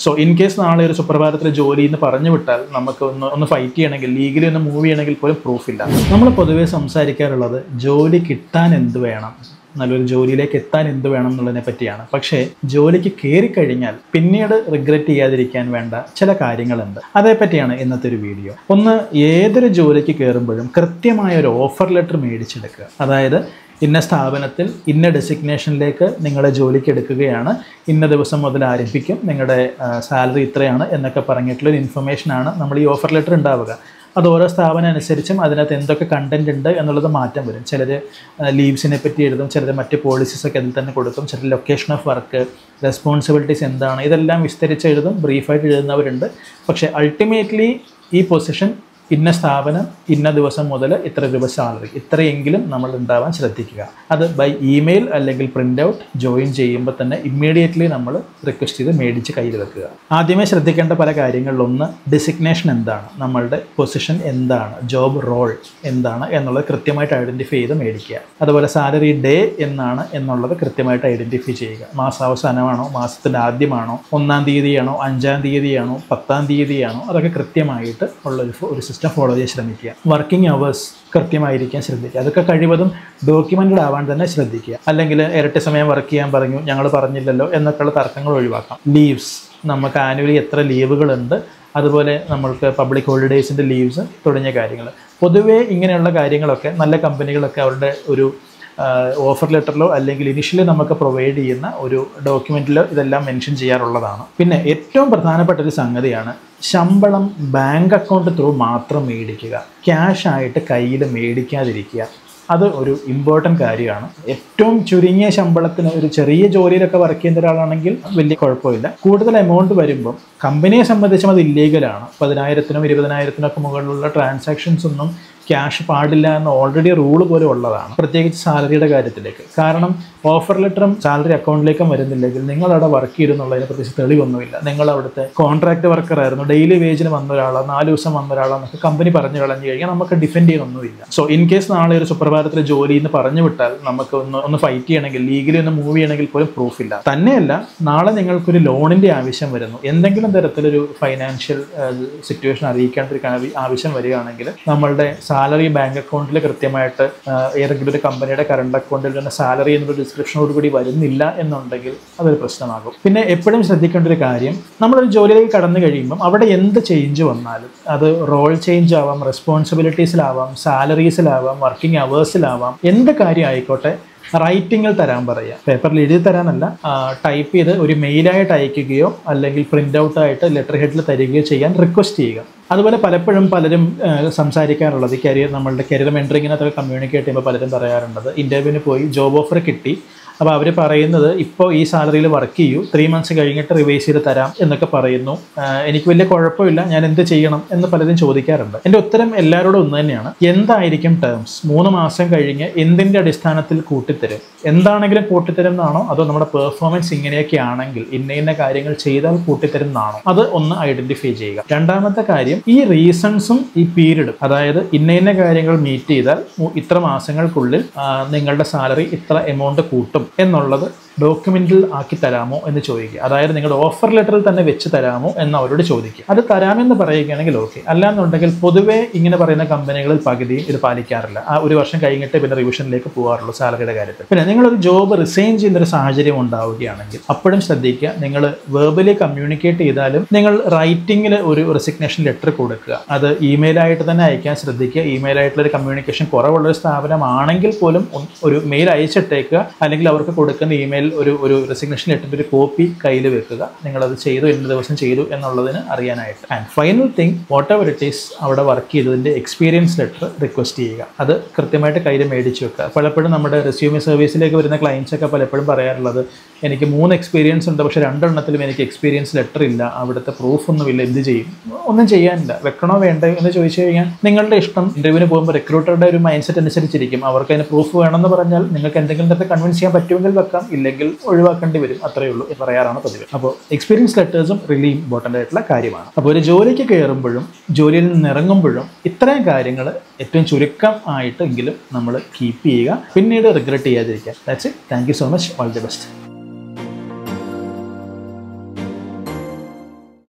so in case നാളെ ഒരു സുപ്രഭാതത്തിൽ ജോലി എന്ന് പറഞ്ഞു വിട്ടാൽ നമുക്ക് ഒന്ന് ഒന്ന് ഫൈറ്റ് ചെയ്യണമെങ്കിൽ ലീഗലി ഒന്ന് മൂവ് ചെയ്യണമെങ്കിൽ പോലും പ്രൂഫില്ല നമ്മൾ പൊതുവേ സംസാരിക്കാറുള്ളത് ജോലി കിട്ടാൻ എന്ത് വേണം നല്ലൊരു ജോലിയിലേക്ക് എത്താൻ എന്ത് വേണം എന്നുള്ളതിനെ പറ്റിയാണ് പക്ഷേ ജോലിക്ക് കയറി കഴിഞ്ഞാൽ പിന്നീട് റിഗ്രറ്റ് ചെയ്യാതിരിക്കാൻ വേണ്ട ചില കാര്യങ്ങളുണ്ട് അതേപ്പറ്റിയാണ് ഇന്നത്തെ ഒരു വീഡിയോ ഒന്ന് ഏതൊരു ജോലിക്ക് കയറുമ്പോഴും കൃത്യമായ ഒരു ഓഫർ ലെറ്റർ മേടിച്ചെടുക്കുക അതായത് ഇന്ന സ്ഥാപനത്തിൽ ഇന്ന ഡെസിഗ്നേഷനിലേക്ക് നിങ്ങളെ ജോലിക്ക് എടുക്കുകയാണ് ഇന്ന ദിവസം മുതൽ ആരംഭിക്കും നിങ്ങളുടെ സാലറി ഇത്രയാണ് എന്നൊക്കെ പറഞ്ഞിട്ടുള്ള ഒരു ഇൻഫർമേഷനാണ് നമ്മൾ ഈ ഓഫർ ലെറ്റർ ഉണ്ടാവുക അത് ഓരോ സ്ഥാപനം അനുസരിച്ചും അതിനകത്ത് എന്തൊക്കെ കണ്ടന്റ് ഉണ്ട് എന്നുള്ളത് മാറ്റം വരും ചിലർ ലീവ്സിനെ പറ്റി എഴുതും ചിലർ മറ്റ് പോളിസീസ് ഒക്കെ അതിൽ തന്നെ കൊടുക്കും ചിലർ ലൊക്കേഷൻ ഓഫ് വർക്ക് റെസ്പോൺസിബിലിറ്റീസ് എന്താണ് ഇതെല്ലാം വിസ്തരിച്ച് എഴുതും ബ്രീഫായിട്ട് എഴുതുന്നവരുണ്ട് പക്ഷേ അൾട്ടിമേറ്റ്ലി ഈ പൊസിഷൻ ഇന്ന സ്ഥാപനം ഇന്ന ദിവസം മുതൽ ഇത്ര രൂപ സാലറി ഇത്രയെങ്കിലും നമ്മൾ ഉണ്ടാവാൻ ശ്രദ്ധിക്കുക അത് ബൈ ഇമെയിൽ അല്ലെങ്കിൽ പ്രിൻ്റ് ഔട്ട് ജോയിൻ ചെയ്യുമ്പോൾ തന്നെ ഇമ്മീഡിയറ്റ്ലി നമ്മൾ റിക്വസ്റ്റ് ചെയ്ത് മേടിച്ച് കയ്യിൽ വെക്കുക ആദ്യമേ ശ്രദ്ധിക്കേണ്ട പല കാര്യങ്ങളിലൊന്ന് ഡെസിഗ്നേഷൻ എന്താണ് നമ്മളുടെ പൊസിഷൻ എന്താണ് ജോബ് റോൾ എന്താണ് എന്നുള്ളത് കൃത്യമായിട്ട് ഐഡൻറ്റിഫൈ ചെയ്ത് മേടിക്കുക അതുപോലെ സാലറി ഡേ എന്നാണ് എന്നുള്ളത് കൃത്യമായിട്ട് ഐഡൻറ്റിഫൈ ചെയ്യുക മാസാവസാനമാണോ മാസത്തിൻ്റെ ആദ്യമാണോ ഒന്നാം തീയതിയാണോ അഞ്ചാം തീയതിയാണോ പത്താം തീയതിയാണോ അതൊക്കെ കൃത്യമായിട്ട് ഉള്ള ഒരു ഒരു സിസ്റ്റം ഫോളോ ചെയ്യാൻ ശ്രമിക്കുക വർക്കിംഗ് അവേഴ്സ് കൃത്യമായിരിക്കാൻ ശ്രദ്ധിക്കുക അതൊക്കെ കഴിവതും ഡോക്യുമെൻറ്റഡ് ആവാൻ തന്നെ ശ്രദ്ധിക്കുക അല്ലെങ്കിൽ ഇരട്ടി സമയം വർക്ക് ചെയ്യാൻ പറഞ്ഞു ഞങ്ങൾ പറഞ്ഞില്ലല്ലോ എന്നൊക്കെയുള്ള തർക്കങ്ങൾ ഒഴിവാക്കാം ലീവ്സ് നമുക്ക് ആനുവലി എത്ര ലീവുകളുണ്ട് അതുപോലെ നമ്മൾക്ക് പബ്ലിക് ഹോളിഡേയ്സിൻ്റെ ലീവ്സ് തുടങ്ങിയ കാര്യങ്ങൾ പൊതുവേ ഇങ്ങനെയുള്ള കാര്യങ്ങളൊക്കെ നല്ല കമ്പനികളൊക്കെ അവരുടെ ഒരു ഓഫർ ലെറ്ററിലോ അല്ലെങ്കിൽ ഇനിഷ്യലി നമുക്ക് പ്രൊവൈഡ് ചെയ്യുന്ന ഒരു ഡോക്യുമെൻറ്റിലോ ഇതെല്ലാം മെൻഷൻ ചെയ്യാറുള്ളതാണ് പിന്നെ ഏറ്റവും പ്രധാനപ്പെട്ട ഒരു സംഗതിയാണ് ശമ്പളം ബാങ്ക് അക്കൗണ്ട് ത്രൂ മാത്രം മേടിക്കുക ക്യാഷ് ആയിട്ട് കയ്യിൽ മേടിക്കാതിരിക്കുക അത് ഒരു ഇമ്പോർട്ടൻ്റ് കാര്യമാണ് ഏറ്റവും ചുരുങ്ങിയ ശമ്പളത്തിന് ഒരു ചെറിയ ജോലിയിലൊക്കെ വർക്ക് ചെയ്യുന്ന ഒരാളാണെങ്കിൽ വലിയ കുഴപ്പമില്ല കൂടുതൽ എമൗണ്ട് വരുമ്പം കമ്പനിയെ സംബന്ധിച്ചും അത് ഇല്ലീഗലാണ് പതിനായിരത്തിനും ഇരുപതിനായിരത്തിനും ഒക്കെ മുകളിലുള്ള ട്രാൻസാക്ഷൻസ് ഒന്നും ക്യാഷ് പാടില്ല എന്ന ഓൾറെഡി റൂൾ പോലെ ഉള്ളതാണ് പ്രത്യേകിച്ച് സാലറിയുടെ കാര്യത്തിലേക്ക് കാരണം ഓഫർ ലെറ്ററും സാലറി അക്കൗണ്ടിലേക്കും വരുന്നില്ലെങ്കിൽ നിങ്ങൾ അവിടെ വർക്ക് ചെയ്തെന്നുള്ളതിനെ പ്രത്യേകിച്ച് തെളിവൊന്നുമില്ല നിങ്ങൾ അവിടുത്തെ കോൺട്രാക്ട് വർക്കർ ആയിരുന്നു ഡെയിലി വേജിന് വന്ന ഒരാളോ നാല് ദിവസം വന്ന ഒരാളെന്നൊക്കെ കമ്പനി പറഞ്ഞു കളഞ്ഞു കഴിഞ്ഞാൽ നമുക്ക് ഡിഫെൻഡ് ചെയ്യാനൊന്നുമില്ല സോ ഇൻ കേസ് നാളെ ഒരു സുപ്രഭാതത്തിൽ ജോലി എന്ന് പറഞ്ഞു വിട്ടാൽ നമുക്ക് ഒന്ന് ഒന്ന് ഫൈറ്റ് ചെയ്യണമെങ്കിൽ ലീഗലി ഒന്ന് മൂവ് ചെയ്യണമെങ്കിൽ പോലും പ്രൂഫില്ല തന്നെയല്ല നാളെ നിങ്ങൾക്കൊരു ലോണിന്റെ ആവശ്യം വരുന്നു എന്തെങ്കിലും തരത്തിലൊരു ഫൈനാൻഷ്യൽ സിറ്റുവേഷൻ അറിയിക്കേണ്ട ഒരു കാ- ആവശ്യം വരികയാണെങ്കിൽ നമ്മളുടെ സാലറി ബാങ്ക് അക്കൗണ്ടിൽ കൃത്യമായിട്ട് ആ, ഏതെങ്കിലും ഒരു കമ്പനിയുടെ കറണ്ട് അക്കൗണ്ടിൽ നിന്ന് സാലറി എന്നൊരു ഡിസ്ക്രിപ്ഷനോട് കൂടി വരുന്നില്ല എന്നുണ്ടെങ്കിൽ അതൊരു പ്രശ്നമാകും പിന്നെ എപ്പോഴും ശ്രദ്ധിക്കേണ്ട ഒരു കാര്യം നമ്മളൊരു ജോലിയിലേക്ക് കടന്നു കഴിയുമ്പം അവിടെ എന്ത് ചേഞ്ച് വന്നാലും അത് റോൾ ചേഞ്ച് ആവാം റെസ്പോൺസിബിലിറ്റീസിലാവാം സാലറീസിലാവാം വർക്കിംഗ് അവേഴ്സിലാവാം എന്ത് കാര്യം ആയിക്കോട്ടെ റൈറ്റിങ്ങിൽ തരാൻ പറയുക പേപ്പറിൽ എഴുതി തരാനല്ല ടൈപ്പ് ചെയ്ത് ഒരു മെയിലായിട്ട് അയക്കുകയോ അല്ലെങ്കിൽ പ്രിൻ്റ് ഔട്ട് ആയിട്ട് ലെറ്റർ ഹെഡിൽ തരികയോ ചെയ്യാൻ റിക്വസ്റ്റ് ചെയ്യുക അതുപോലെ പലപ്പോഴും പലരും ആ, സംസാരിക്കാറുള്ളത് കരിയർ നമ്മളുടെ കരിയർ മെൻറ്ററിങ്ങിനകത്തൊക്കെ കമ്മ്യൂണിക്കേറ്റ് ചെയ്യുമ്പോൾ പലരും പറയാറുള്ളത് ഇൻ്റർവ്യൂവിന് പോയി ജോബ് ഓഫർ കിട്ടി അപ്പോൾ അവർ പറയുന്നത് ഇപ്പോൾ ഈ സാലറിയിൽ വർക്ക് ചെയ്യൂ ത്രീ മന്ത്സ് കഴിഞ്ഞിട്ട് റിവൈസ് ചെയ്ത് തരാം എന്നൊക്കെ പറയുന്നു ആ, എനിക്ക് വലിയ കുഴപ്പമില്ല ഞാൻ എന്ത് ചെയ്യണം എന്ന് പലരും ചോദിക്കാറുണ്ട് എൻ്റെ ഉത്തരം എല്ലാവരോടും ഒന്ന് തന്നെയാണ് എന്തായിരിക്കും ടേംസ് മൂന്ന് മാസം കഴിഞ്ഞ് എന്തിൻ്റെ അടിസ്ഥാനത്തിൽ കൂട്ടിത്തരും എന്താണെങ്കിലും കൂട്ടിത്തരും എന്നാണോ അതോ നമ്മുടെ പെർഫോമൻസ് ഇങ്ങനെയൊക്കെ ആണെങ്കിൽ ഇന്ന ഇന്ന കാര്യങ്ങൾ ചെയ്താൽ കൂട്ടിത്തരും എന്നാണോ അത് ഒന്ന് ഐഡന്റിഫൈ ചെയ്യുക രണ്ടാമത്തെ കാര്യം ഈ റീസൺസും ഈ പീരീഡും അതായത് ഇന്ന ഇന്ന കാര്യങ്ങൾ മീറ്റ് ചെയ്താൽ മു- ഇത്ര മാസങ്ങൾക്കുള്ളിൽ ആ, നിങ്ങളുടെ സാലറി ഇത്ര എമൗണ്ട് കൂട്ടും എന്നുള്ളത് ഡോക്യുമെന്റിൽ ആക്കി തരാമോ എന്ന് ചോദിക്കുക അതായത് നിങ്ങളുടെ ഓഫർ ലെറ്ററിൽ തന്നെ വെച്ച് തരാമോ എന്ന് അവരോട് ചോദിക്കുക അത് തരാമെന്ന് പറയുകയാണെങ്കിൽ ഓക്കെ അല്ലാന്നുണ്ടെങ്കിൽ പൊതുവേ ഇങ്ങനെ പറയുന്ന കമ്പനികളിൽ പകുതിയും ഇത് പാലിക്കാറില്ല ആ ഒരു വർഷം കഴിഞ്ഞിട്ട് പിന്നെ റിവിഷനിലേക്ക് പോകാറുള്ളൂ സാലറിയുടെ കാര്യത്തിൽ പിന്നെ നിങ്ങളൊരു ജോബ് റിസൈൻ ചെയ്യുന്ന ഒരു സാഹചര്യം ഉണ്ടാവുകയാണെങ്കിൽ അപ്പോഴും ശ്രദ്ധിക്കുക നിങ്ങൾ വേർബലി കമ്മ്യൂണിക്കേറ്റ് ചെയ്താലും നിങ്ങൾ റൈറ്റിംഗിൽ ഒരു റെസിഗ്നേഷൻ ലെറ്റർ കൊടുക്കുക അത് ഇമെയിലായിട്ട് തന്നെ അയക്കാൻ ശ്രദ്ധിക്കുക ഇമെയിലായിട്ടുള്ള ഒരു കമ്മ്യൂണിക്കേഷൻ കുറവുള്ള ഒരു സ്ഥാപനമാണെങ്കിൽ പോലും ഒന്ന് ഒരു മെയിൽ അയച്ചിട്ടേക്കുക അല്ലെങ്കിൽ അവർക്ക് കൊടുക്കുന്ന ഇമെയിൽ ഒരു ഒരു റെസിഗ്നേഷൻ ലെറ്ററിൻ്റെ ഒരു കോപ്പി കയ്യിൽ വെക്കുക നിങ്ങളത് ചെയ്തു ഇന്ന ദിവസം ചെയ്തു എന്നുള്ളതിന് അറിയാനായിട്ട് and final thing whatever it is അവിടെ വർക്ക് ചെയ്തതിൻ്റെ എക്സ്പീരിയൻസ് ലെറ്റർ റിക്വസ്റ്റ് ചെയ്യുക അത് കൃത്യമായിട്ട് കയ്യിൽ മേടിച്ച് വെക്കുക പലപ്പോഴും നമ്മുടെ റെസ്യൂമി സർവീസിലേക്ക് വരുന്ന ക്ലയൻസ് ഒക്കെ പലപ്പോഴും പറയാറുള്ളത് എനിക്ക് മൂന്ന് എക്സ്പീരിയൻസ് ഉണ്ട് പക്ഷേ രണ്ടെണ്ണത്തിലും എനിക്ക് എക്സ്പീരിയൻസ് ലെറ്റർ ഇല്ല അവിടുത്തെ പ്രൂഫ് ഒന്നുമില്ല എന്ത് ചെയ്യും ഒന്നും ചെയ്യാനില്ല വെക്കണോ വേണ്ടോ എന്ന് ചോദിച്ചു കഴിഞ്ഞാൽ നിങ്ങളുടെ ഇഷ്ടം ഇന്റർവ്യൂവിന് പോകുമ്പോൾ റിക്രൂട്ടറുടെ ഒരു മൈൻഡ് സെറ്റ് അനുസരിച്ചിരിക്കും അവർക്ക് അതിന് പ്രൂഫ് വേണമെന്ന് പറഞ്ഞാൽ നിങ്ങൾക്ക് എന്തെങ്കിലും തരത്തിൽ കൺവിൻസ് ചെയ്യാൻ പറ്റുമെങ്കിൽ വെക്കാം ഇല്ലെങ്കിൽ ഒഴിവാക്കേണ്ടി വരും അത്രയേ ഉള്ളൂ എന്ന് പറയാറാണ് പതിവ് അപ്പോൾ എക്സ്പീരിയൻസ് ലെറ്റേഴ്സും റിലി ഇമ്പോർട്ടൻ്റ് ആയിട്ടുള്ള കാര്യമാണ് അപ്പോൾ ഒരു ജോലിക്ക് കയറുമ്പോഴും ജോലിയിൽ നിന്ന് ഇറങ്ങുമ്പോഴും ഇത്രയും കാര്യങ്ങൾ ഏറ്റവും ചുരുക്കം ആയിട്ട് എങ്കിലും നമ്മൾ കീപ്പ് ചെയ്യുക പിന്നീട് റിഗ്രറ്റ് ചെയ്യാതിരിക്കുക that's it thank you so much all the best